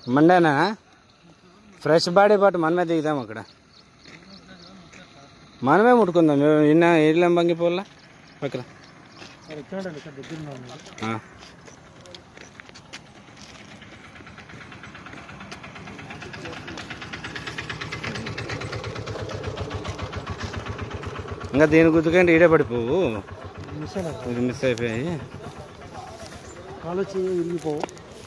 మండేనా fresh body పాటు మనమే దిగుదాం అక్కడ మనమే ముట్టుకుందాం ఇన్న ఇళ్ళం బంగిపోల్లా పక్కన ఆ. ఇంకా దీని గుర్తుకంటే ఈడే పడిపోవు ఇది మిస్ అయిపోయాయి కాలు చెయ్యి విరిగిపోవు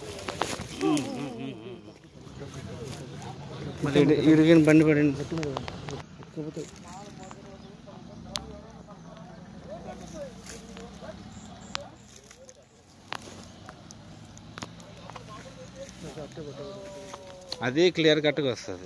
మళ్ళీ ఇడిగిన బండి పడింది కాకపోతే అది క్లియర్ కట్గా వస్తుంది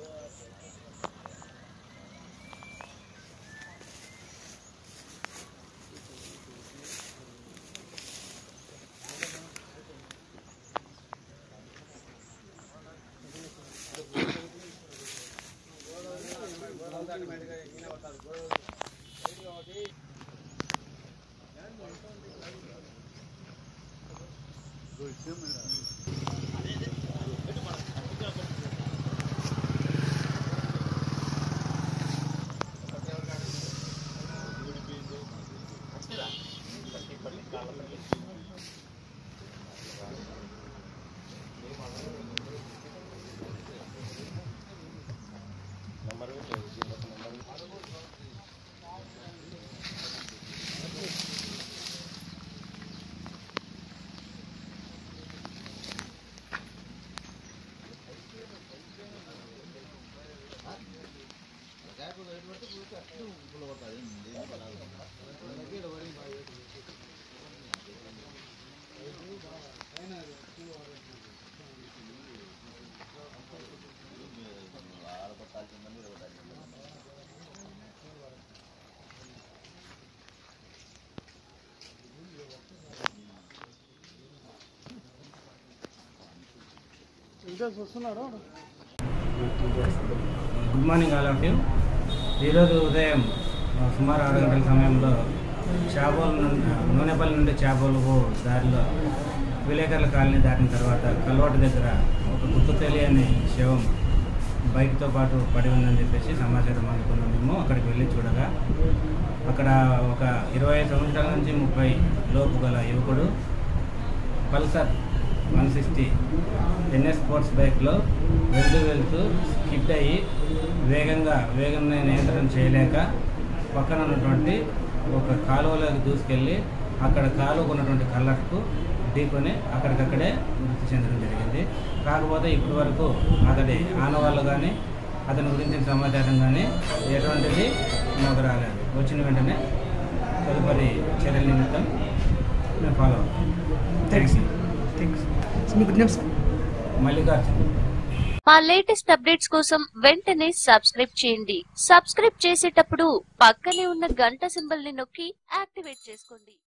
ఇంకా వస్తున్నాడు good morning all of you ఈరోజు ఉదయం ఆ, సుమారు ఆరు గంటల సమయంలో చాబోలు నుండి నూనెపల్లి నుండి చాబోలుకు దారిలో విలేకరుల కాలనీ దాటిన తర్వాత కల్వాటు దగ్గర ఒక గుర్తు తెలియని శవం బైక్తో పాటు పడి ఉందని చెప్పేసి సమాచారం అందుకున్నాం మేము అక్కడికి వెళ్ళి చూడగా అక్కడ ఒక ఇరవై ఐదు సంవత్సరాల నుంచి ముప్పై లోపు గల యువకుడు Pulsar one sixty NS sports బైక్లో వెళ్తూ వెళ్తూ స్కిడ్ అయ్యి వేగంగా వేగంగా నియంత్రణ చేయలేక పక్కన ఉన్నటువంటి ఒక కాలువలోకి దూసుకెళ్ళి అక్కడ కాలువకు ఉన్నటువంటి కల్లర్కు ఢీకొని అక్కడికక్కడే మృతి చెందడం జరిగింది కాకపోతే ఇప్పటి వరకు అతడి ఆనవాళ్ళు కానీ అతని గురించిన సమాచారం కానీ ఎటువంటిది మాకు రాలేదు వచ్చిన వెంటనే తదుపరి చర్యల నిమిత్తం మేము ఫాలో అవుతాం థ్యాంక్స్ థ్యాంక్స్ మీ గుడ్ నేమ్ సార్ మల్లికార్జున్ మా లేటెస్ట్ అప్డేట్స్ కోసం వెంటనే సబ్స్క్రైబ్ చేయండి సబ్స్క్రైబ్ చేసేటప్పుడు పక్కనే ఉన్న గంట సింబల్ ని నొక్కి యాక్టివేట్ చేసుకోండి